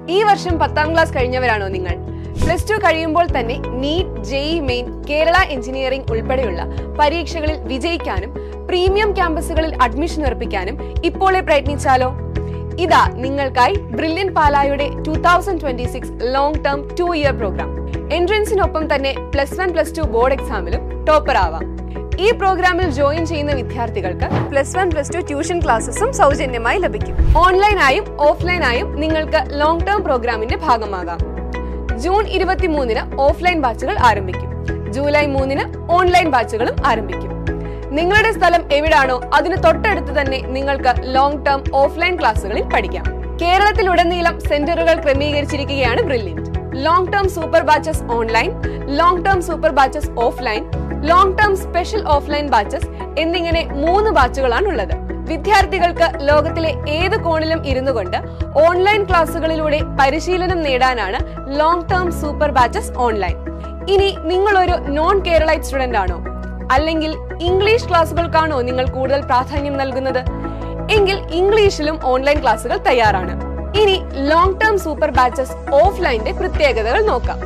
ഈ വർഷം പത്താം ക്ലാസ് കഴിഞ്ഞവരാണോ നിങ്ങൾ പ്ലസ് ടു കഴിയുമ്പോൾ തന്നെ NEET JEE main Kerala engineering ഉൾപ്പെടെയുള്ള പരീക്ഷകളിൽ വിജയിക്കാനും പ്രീമിയം ക്യാമ്പസുകളിൽ അഡ്മിഷൻ ഉറപ്പിക്കാനും ഇപ്പോളെ പ്രയത്നിച്ചാലോ ഇതാ നിങ്ങൾക്കായി ബ്രില്യൻ പാലായുടെ two thousand twenty six long term two year program എൻട്രൻസിനൊപ്പം തന്നെ plus one plus two board എക്സാമിലും ടോപ്പർ ആവാം ഈ പ്രോഗ്രാമിൽ ജോയിൻ ചെയ്യുന്ന വിദ്യാർത്ഥികൾക്ക് plus one plus two tuition ക്ലാസ്സസും സൗജന്യമായി ലഭിക്കും ഓൺലൈനായും ഓഫ്ലൈനായും നിങ്ങൾക്ക് ലോങ് ടേം പ്രോഗ്രാമിന്റെ ഭാഗമാകാം ജൂൺ ഇരുപത്തിമൂന്നിന് ഓഫ്ലൈൻ ബാച്ചുകൾ ആരംഭിക്കും ജൂലൈ മൂന്നിന് ഓൺലൈൻ ബാച്ചുകളും ആരംഭിക്കും നിങ്ങളുടെ സ്ഥലം എവിടാണോ അതിന് തൊട്ടടുത്ത് തന്നെ നിങ്ങൾക്ക് ലോങ് ടേം ഓഫ്ലൈൻ ക്ലാസ്സുകളിൽ പഠിക്കാം കേരളത്തിലുടനീളം സെന്ററുകൾ ക്രമീകരിച്ചിരിക്കുകയാണ് Brilliant long term super batches online long term super batches offline long term special offline batches എന്നിങ്ങനെ മൂന്ന് ബാച്ചുകളാണ് ഉള്ളത് വിദ്യാർത്ഥികൾക്ക് ലോകത്തിലെ ഏത് കോണിലും ഇരുന്നു കൊണ്ട് ഓൺലൈൻ ക്ലാസ്സുകളിലൂടെ പരിശീലനം നേടാനാണ് long term super batches online ഇനി നിങ്ങൾ ഒരു നോൺ കേരളൈറ്റ് സ്റ്റുഡന്റ് ആണോ അല്ലെങ്കിൽ ഇംഗ്ലീഷ് ക്ലാസ്സുകൾക്കാണോ നിങ്ങൾ കൂടുതൽ പ്രാധാന്യം നൽകുന്നത് എങ്കിൽ ഇംഗ്ലീഷിലും ഓൺലൈൻ ക്ലാസ്സുകൾ തയ്യാറാണ് ഇനി ലോങ് ടേം സൂപ്പർ ബാച്ചസ് ഓഫ്ലൈന്റെ പ്രത്യേകതകൾ നോക്കാം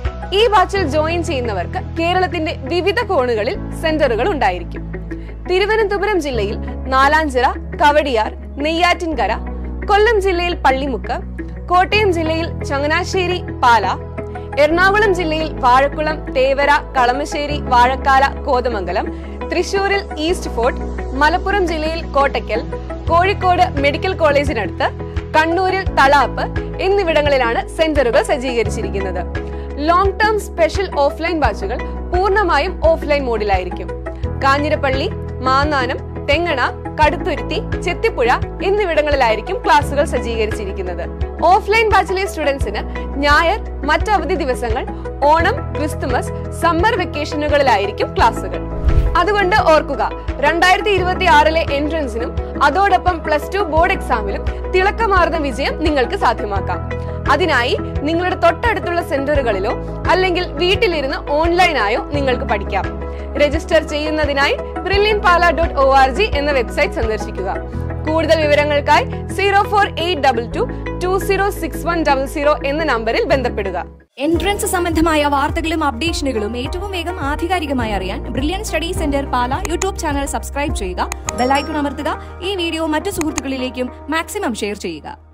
ഈ ബാച്ചിൽ ജോയിൻ ചെയ്യുന്നവർക്ക് കേരളത്തിന്റെ വിവിധ കോണുകളിൽ സെന്ററുകൾ ഉണ്ടായിരിക്കും തിരുവനന്തപുരം ജില്ലയിൽ നാലാഞ്ചിറ കവടിയാർ നെയ്യാറ്റിൻകര കൊല്ലം ജില്ലയിൽ പള്ളിമുക്ക് കോട്ടയം ജില്ലയിൽ ചങ്ങനാശ്ശേരി പാല എറണാകുളം ജില്ലയിൽ വാഴക്കുളം തേവര കളമശ്ശേരി വാഴക്കാല കോതമംഗലം തൃശൂരിൽ ഈസ്റ്റ് ഫോർട്ട് മലപ്പുറം ജില്ലയിൽ കോട്ടയ്ക്കൽ കോഴിക്കോട് മെഡിക്കൽ കോളേജിനടുത്ത് കണ്ണൂരിൽ തളാപ്പ് എന്നിവിടങ്ങളിലാണ് സെന്ററുകൾ സജ്ജീകരിച്ചിരിക്കുന്നത് ലോങ് ടേം സ്പെഷ്യൽ ഓഫ്ലൈൻ ബാച്ചുകൾ പൂർണ്ണമായും ഓഫ്ലൈൻ മോഡിലായിരിക്കും കാഞ്ഞിരപ്പള്ളി മാന്നാനം തെങ്ങണ കടുത്തുരുത്തി ചെത്തിപ്പുഴ എന്നിവിടങ്ങളിലായിരിക്കും ക്ലാസുകൾ സജ്ജീകരിച്ചിരിക്കുന്നത് ഓഫ്ലൈൻ ബാച്ചിലെ സ്റ്റുഡൻസിന് ഞായർ മറ്റ് അവധി ദിവസങ്ങൾ ഓണം ക്രിസ്തുമസ് സമ്മർ വെക്കേഷനുകളിലായിരിക്കും ക്ലാസുകൾ അതുകൊണ്ട് ഓർക്കുക രണ്ടായിരത്തി ഇരുപത്തി ആറിലെ എൻട്രൻസിനും അതോടൊപ്പം പ്ലസ് ടു ബോർഡ് എക്സാമിലും തിളക്കമാർന്ന വിജയം നിങ്ങൾക്ക് സാധ്യമാക്കാം അതിനായി നിങ്ങളുടെ തൊട്ടടുത്തുള്ള സെന്ററുകളിലോ അല്ലെങ്കിൽ വീട്ടിലിരുന്ന് ഓൺലൈനായോ നിങ്ങൾക്ക് പഠിക്കാം രജിസ്റ്റർ ചെയ്യുന്നതിനായി Brilliant Pala dot O R G എന്ന വെബ്സൈറ്റ് സന്ദർശിക്കുക കൂടുതൽ വിവരങ്ങൾക്കായി zero four eight double two two zero six one double zero എന്ന നമ്പറിൽ ബന്ധപ്പെടുക എൻട്രൻസ് സംബന്ധമായ വാർത്തകളും അപ്ഡേഷനുകളും ഏറ്റവും വേഗം ആധികാരികമായി അറിയാൻ Brilliant study centre Pala YouTube channel subscribe ചെയ്യുക ബെലൈക്കൺ അമർത്തുക ഈ വീഡിയോ മറ്റു സുഹൃത്തുക്കളിലേക്കും മാക്സിമം ഷെയർ ചെയ്യുക